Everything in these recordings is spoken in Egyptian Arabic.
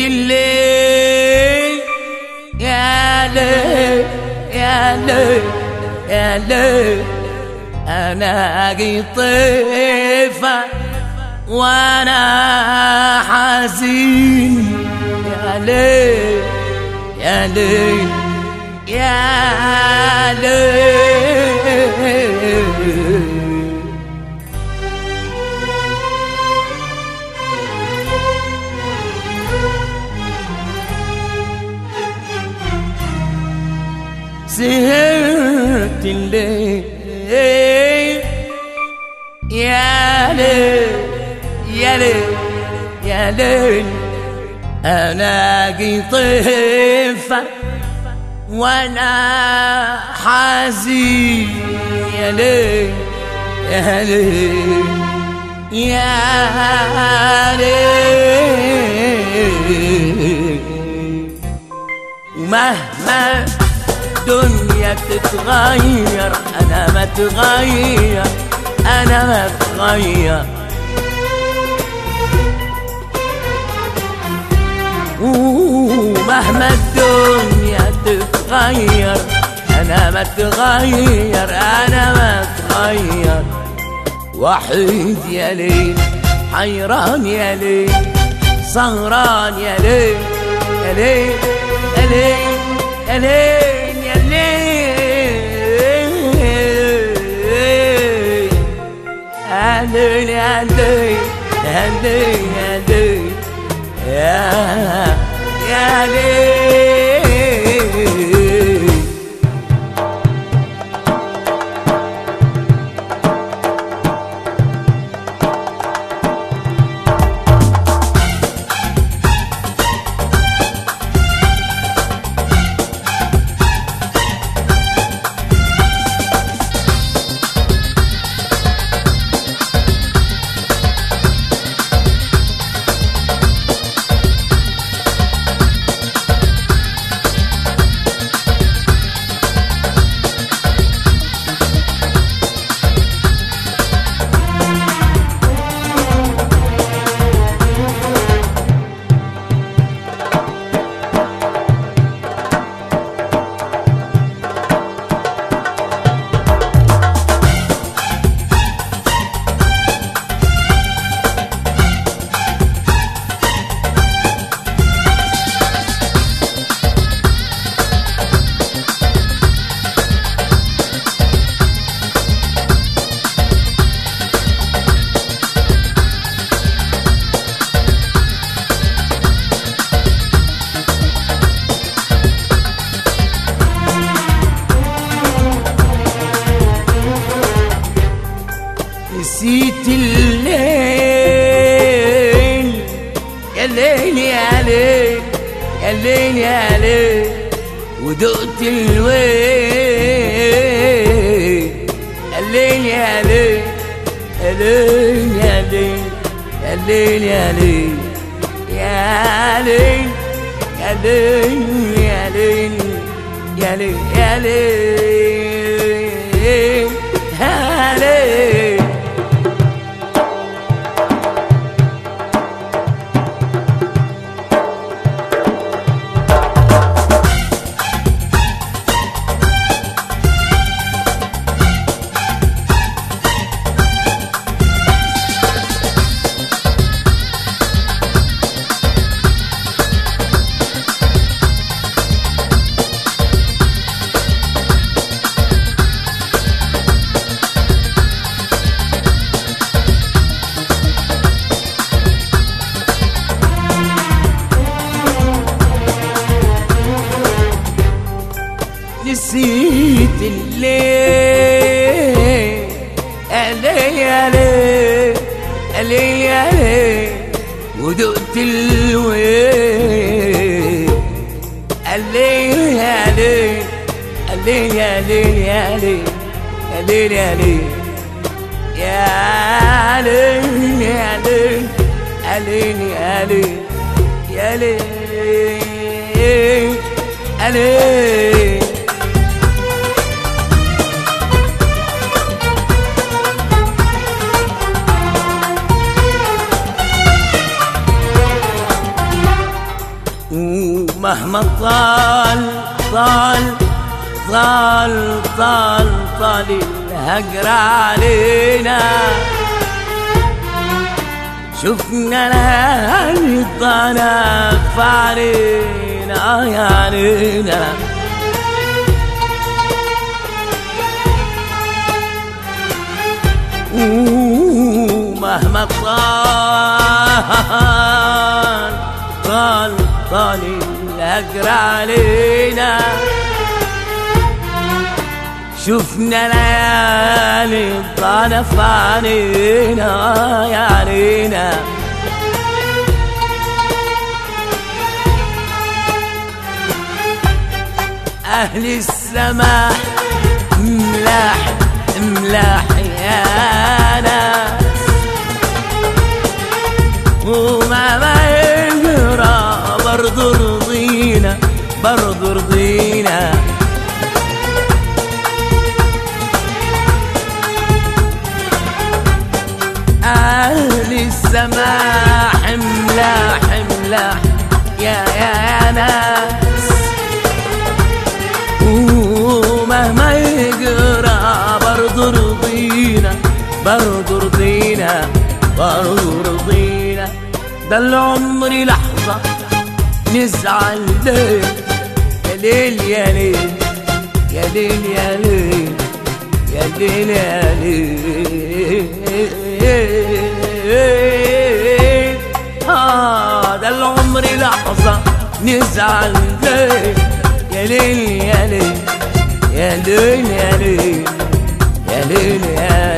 الليل يا ليل يا ليل يا ليل انا قطيفة وانا حزين يا ليل يا ليل يا ليل سهرت الليل يا ليل يا ليل يا ليل انا قطيفة وانا حزين يا ليل يا ليل يا ليل ومهما الدنيا تتغير انا ما تغير انا ما اتغير ومهما الدنيا تتغير انا ما تغير انا ما اتغير وحيد يا ليل حيران يا ليل سهران يا ليل يا ليل يا ليل يا ليل يا ليل يا ليل يا ليل يا ليل يا ليل يا يا ليل نسيت الليل يا ليل يا ليل يا ليل يا ليل ودقت الويل يا ليل يا ليل يا ليل يا ليل يا ليل يا ليل يا ليل يا ليل يا ليل يا ليل يا ليل يا ليل نسيت الليل الليل يا ليل الليل يا ليل ودقت الويل الليل يا ليل الليل يا ليل يا ليل الليل يا ليل يا ليل يا ليل الليل يا ليل يا ليل يا ليل مهما طال طال طال طال طال الهجر علينا شفنا ليالي الضنف علينا يا علينا ومهما طال طال طال الهجر علينا شفنا ليالي الضنف علينا يا علينا أهل السماء ملاح ملاح يا ناس وما ما يقرا برضو رضينا برضو رضينا أهل السماء حملة حملة يا يا يا ناس ومهما يقرا برضو رضينا برضو رضينا برضو رضينا ده العمر لحظة نزعل ليه يا ليل يا ليل يا ليل يا ليل يا ليل يا ليل آه ده العمر لحظة نزعل ليه يا ليل يا ليل يا ليل يا ليل يا ليل يا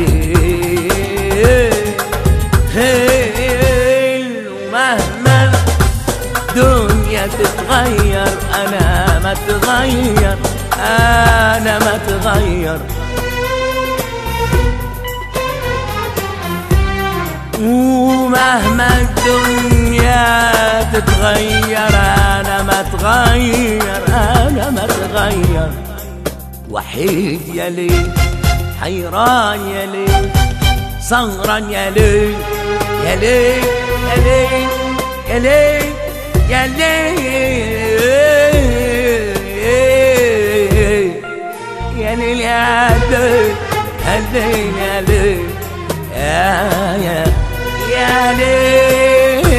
ليل ومهما الدنيا تتغير انا ما تغير انا ما تغير ومهما الدنيا تتغير انا ما تغير انا ما تغير وحيد يا ليل حيران يا ليل سهران يا ليل يا ليل يا ليل يا ليل يا ليل يا ليل يا ليل يا ليل يا ليل يا يا يا ليل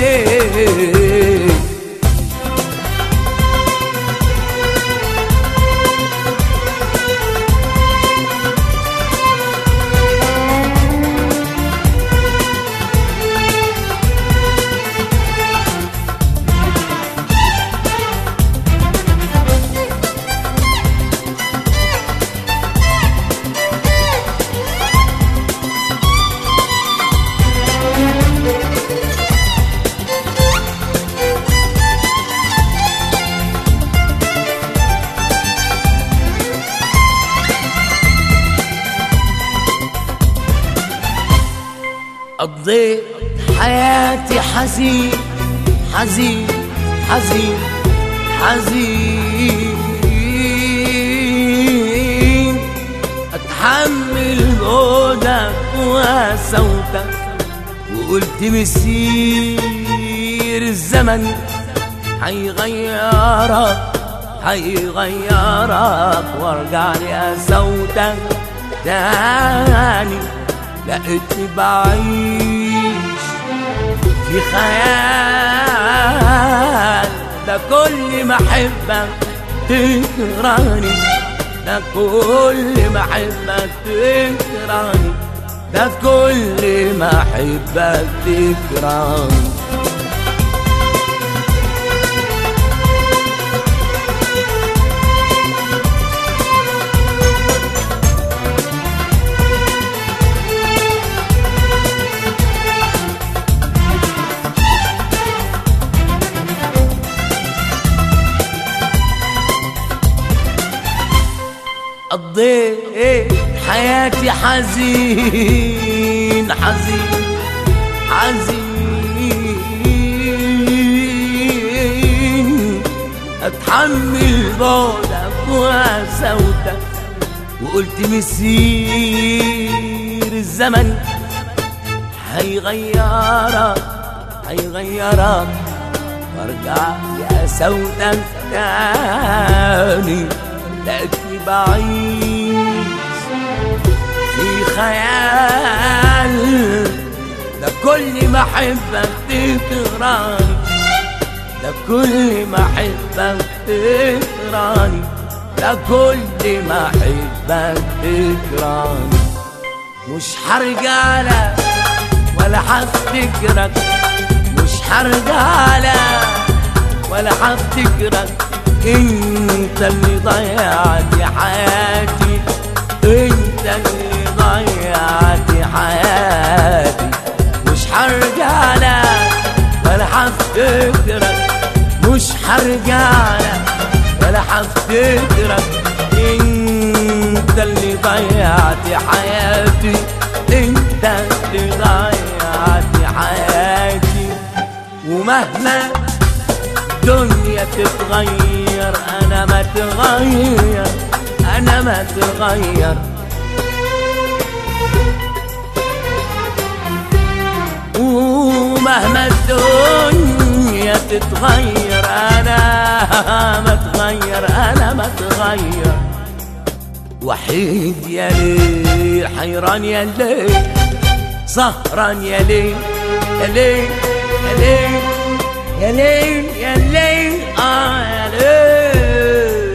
قضيت حياتي حزين حزين حزين حزين اتحمل بعدك وسوتك وقلت مسير الزمن حيغيرك حيغيرك وارجع لي صوتك تاني لقيتني بعيش في خيال ده كل ما احبك تكرهني ده كل ما احبك تكرهني ده كل ما احبك تكرهني قضيت حياتي حزين حزين حزين اتحمل بعدك وسوتك وقلت مسير الزمن هيغيرك هيغيرك وارجع يا سودا تاني لقيتني بعيش في خيال ده كل ما احبك تكرهني ده كل ما احبك تكرهني ده كل ما احبك تكرهني مش هرجع لك ولا هفتكرك مش هرجع لك ولا هفتكرك انت اللي ضيعت حياتي انت اللي ضيعت حياتي مش هرجع لك ولا هفتكرك مش هرجع لك ولا هفتكرك انت اللي ضيعت حياتي انت اللي ضيعت حياتي ومهما الدنيا تتغير انا ما تغير انا ما تغير ومهما الدنيا تتغير انا ما تغير انا ما تغير وحيد يا ليل حيران يا ليل سهران يا ليل يا ليل يا ليل يا ليل يا ليل اه يا ليل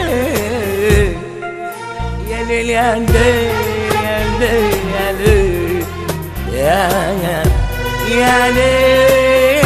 يا ليل يا ليل يا ليل يا ليل يا يا يا ليل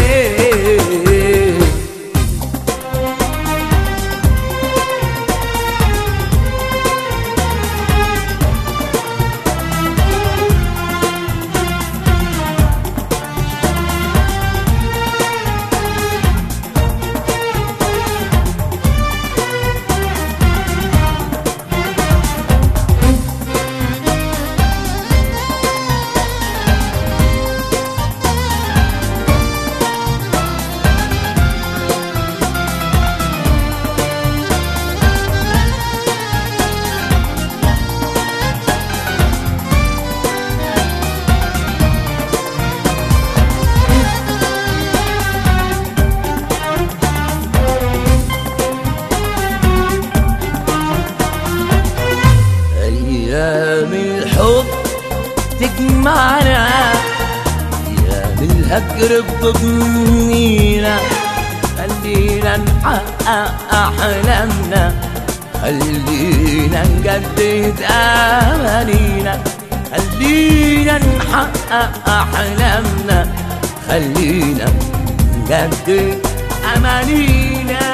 أيام الحب تجمعنا أيام الهجر بتضنينا خلينا نحقق أحلامنا خلينا نجدد أمانينا خلينا نحقق أحلامنا خلينا نجدد أمانينا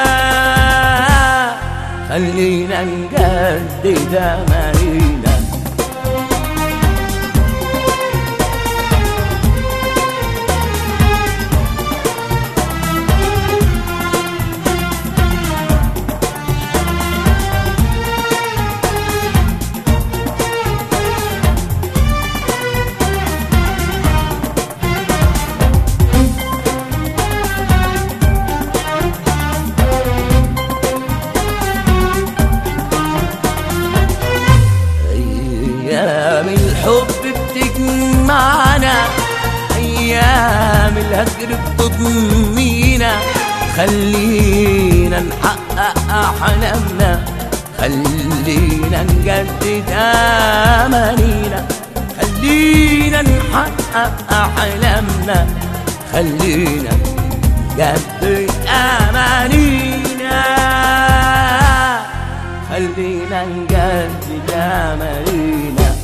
خلينا نجدد أمانينا أيام الحب بتجمعنا أيام الهجر بتضمينا خلينا نحقق أحلامنا خلينا نجدد أمانينا خلينا نحقق أحلامنا خلينا نجدد أمانينا خلينا نجدد أمانينا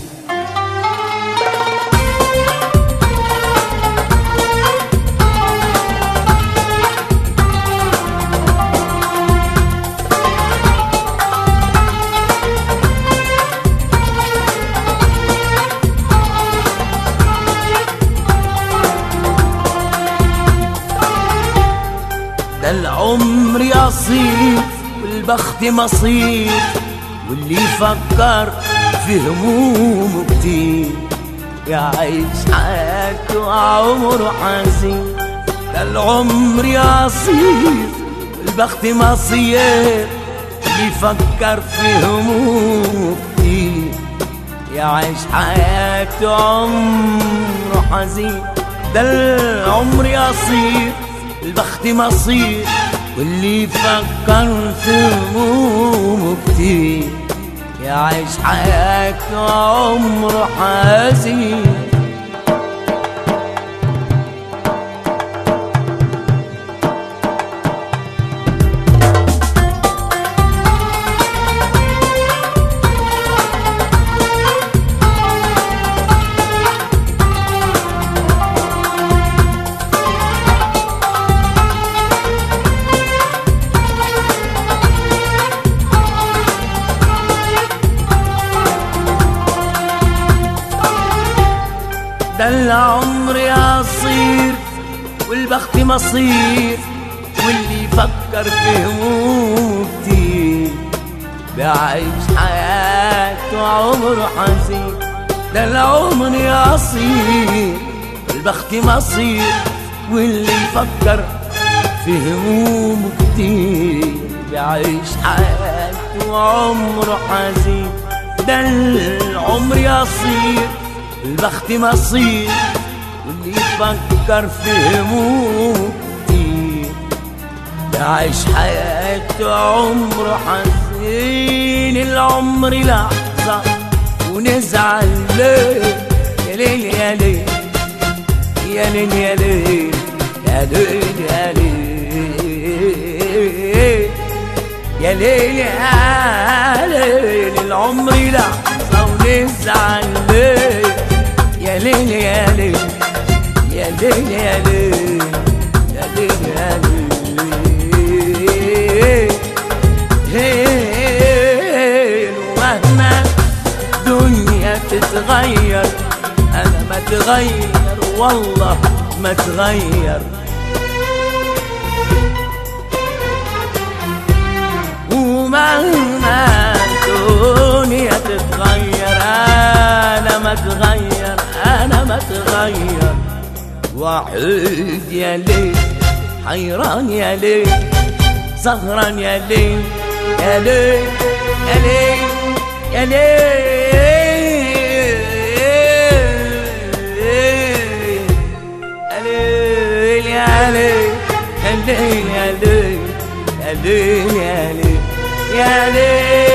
ده العمر يصير والبخت مصير واللي يفكر في همومه كتير يعيش حياته عمره حزين ده العمر يصير والبخت مصير اللي يفكر في همومه كتير يعيش حياته عمره حزين ده العمر يصير البخت مصير واللي فكر في همومه كتير يعيش حياته عمره حزين ده العمر يصير والبخت مصير واللي يفكر في همومه كتير بيعيش حياته عمره حزين ده العمر يصير والبخت مصير واللي يفكر في همومه كتير بيعيش حياته عمره حزين ده العمر يصير البخت مصير واللي يفكر في همومه كتير يعيش حياته عمره حزين العمر لحظة ونزعل ليه يا ليل يا ليل يا ليل يا ليل يا ليل يا ليل يا ليل يا ليل العمر لحظة ونزعل ليه يا ليل يا ليل يا ليل يا ليل يا ليل يا ليل ومهما الدنيا تتغير انا ما تغير والله ما تغير ومهما الدنيا تتغير انا ما تغير انا ما تغير وحيد يا ليل حيران يا ليل سهران يا ليل يا ليل يا ليل يا ليل يا ليل يا ليل يا ليل يا ليل يا ليل يا ليل يا ليل